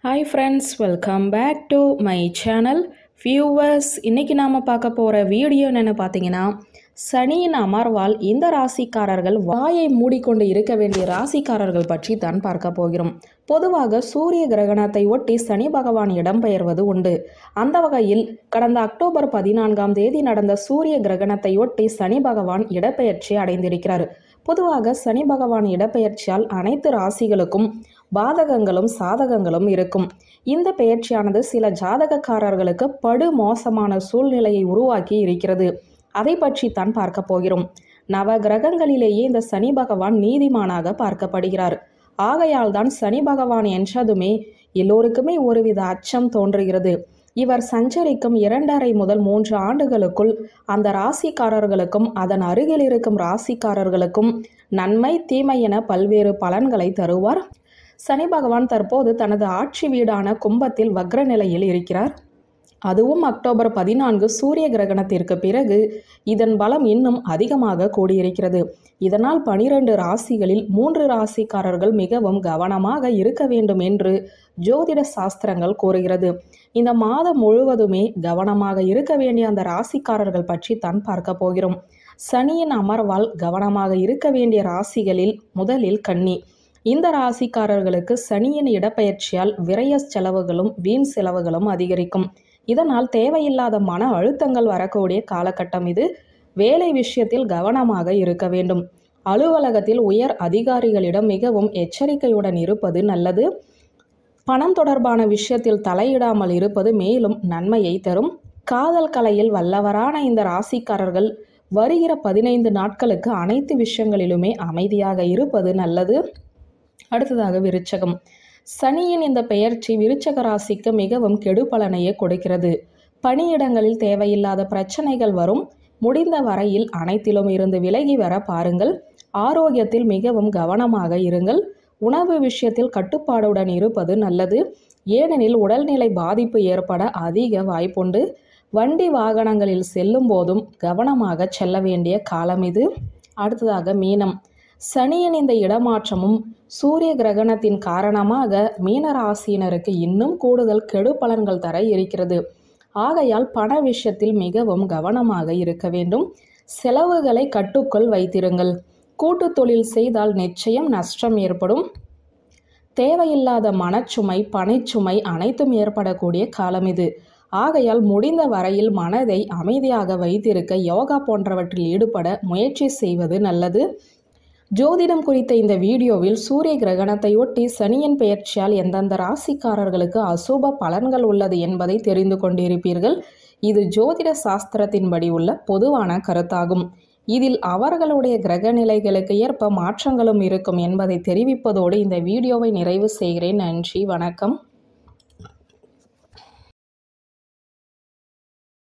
hi friends welcome back to my channel viewers இன்றைக்கி நாம் பார்க்க போகிற வீடியோ என்னென்னு பார்த்தீங்கன்னா சனியின் அமர்வால் இந்த ராசிக்காரர்கள் வாயை மூடிக்கொண்டு இருக்க வேண்டிய ராசிக்காரர்கள் பற்றி தான் பார்க்க போகிறோம் பொதுவாக சூரிய கிரகணத்தை ஒட்டி சனி பகவான் இடம்பெயர்வது உண்டு அந்த வகையில் கடந்த அக்டோபர் பதினான்காம் தேதி நடந்த சூரிய கிரகணத்தை ஒட்டி சனி பகவான் இடப்பெயர்ச்சி அடைந்திருக்கிறார் பொதுவாக சனி பகவான் இடப்பெயர்ச்சியால் அனைத்து ராசிகளுக்கும் பாதகங்களும் சாதகங்களும் இருக்கும் இந்த பெயர்ச்சியானது சில ஜாதகக்காரர்களுக்கு படு மோசமான சூழ்நிலையை உருவாக்கி இருக்கிறது அதை பற்றி தான் பார்க்க போகிறோம் நவ கிரகங்களிலேயே இந்த சனி பகவான் நீதிமானாக பார்க்கப்படுகிறார் ஆகையால் தான் சனி பகவான் என்றதுமே எல்லோருக்குமே ஒருவித அச்சம் தோன்றுகிறது இவர் சஞ்சரிக்கும் இரண்டரை முதல் மூன்று ஆண்டுகளுக்குள் அந்த ராசிக்காரர்களுக்கும் அதன் அருகில் இருக்கும் ராசிக்காரர்களுக்கும் நன்மை தீமை என பல்வேறு பலன்களை தருவார் சனி பகவான் தற்போது தனது ஆட்சி வீடான கும்பத்தில் வக்ர நிலையில் இருக்கிறார் அதுவும் அக்டோபர் பதினான்கு சூரிய கிரகணத்திற்கு பிறகு இதன் பலம் இன்னும் அதிகமாக கூடியிருக்கிறது இதனால் பனிரெண்டு ராசிகளில் மூன்று ராசிக்காரர்கள் மிகவும் கவனமாக இருக்க வேண்டும் என்று ஜோதிட சாஸ்திரங்கள் கூறுகிறது இந்த மாதம் முழுவதுமே கவனமாக இருக்க வேண்டிய அந்த ராசிக்காரர்கள் பற்றி தான் பார்க்க போகிறோம் சனியின் அமர்வால் கவனமாக இருக்க வேண்டிய ராசிகளில் முதலில் கன்னி இந்த ராசிக்காரர்களுக்கு சனியின் இடப்பெயர்ச்சியால் விரய செலவுகளும் வீண் செலவுகளும் அதிகரிக்கும் இதனால் தேவையில்லாத மன அழுத்தங்கள் வரக்கூடிய காலகட்டம் இது வேலை விஷயத்தில் கவனமாக இருக்க வேண்டும் அலுவலகத்தில் உயர் அதிகாரிகளிடம் மிகவும் எச்சரிக்கையுடன் இருப்பது நல்லது பணம் தொடர்பான விஷயத்தில் தலையிடாமல் இருப்பது மேலும் நன்மையை தரும் காதல் கலையில் வல்லவரான இந்த ராசிக்காரர்கள் வருகிற பதினைந்து நாட்களுக்கு அனைத்து விஷயங்களிலுமே அமைதியாக இருப்பது நல்லது அடுத்ததாக விருச்சகம் சனியின் இந்த பெயர்ச்சி விருச்சக ராசிக்கு மிகவும் கெடு பலனையே கொடுக்கிறது பணியிடங்களில் தேவையில்லாத பிரச்சனைகள் வரும் முடிந்த வரையில் அனைத்திலும் இருந்து விலகி வர பாருங்கள் ஆரோக்கியத்தில் மிகவும் கவனமாக இருங்கள் உணவு விஷயத்தில் கட்டுப்பாடுடன் இருப்பது நல்லது ஏனெனில் உடல்நிலை பாதிப்பு ஏற்பட அதிக வாய்ப்புண்டு வண்டி வாகனங்களில் செல்லும் போதும் கவனமாக செல்ல வேண்டிய காலம் இது அடுத்ததாக மீனம் சனியின் இந்த இடமாற்றமும் சூரிய கிரகணத்தின் காரணமாக மீன ராசியினருக்கு இன்னும் கூடுதல் கெடு பலன்கள் தர இருக்கிறது ஆகையால் பண விஷயத்தில் மிகவும் கவனமாக இருக்க வேண்டும் செலவுகளை கட்டுக்குள் வைத்திருங்கள் கூட்டு தொழில் செய்தால் நிச்சயம் நஷ்டம் ஏற்படும் தேவையில்லாத மனச்சுமை பனைச்சுமை அனைத்தும் ஏற்படக்கூடிய காலம் இது ஆகையால் முடிந்த வரையில் மனதை அமைதியாக வைத்திருக்க யோகா போன்றவற்றில் ஈடுபட முயற்சி செய்வது நல்லது ஜோதிடம் குறித்த இந்த வீடியோவில் சூரிய கிரகணத்தை ஒட்டி சனியின் பெயர்ச்சியால் எந்தெந்த ராசிக்காரர்களுக்கு அசுப பலன்கள் உள்ளது என்பதை தெரிந்து கொண்டிருப்பீர்கள் இது ஜோதிட சாஸ்திரத்தின்படி உள்ள பொதுவான கருத்தாகும் இதில் அவர்களுடைய கிரக நிலைகளுக்கு ஏற்ப மாற்றங்களும் இருக்கும் என்பதை தெரிவிப்பதோடு இந்த வீடியோவை நிறைவு செய்கிறேன் நன்றி வணக்கம்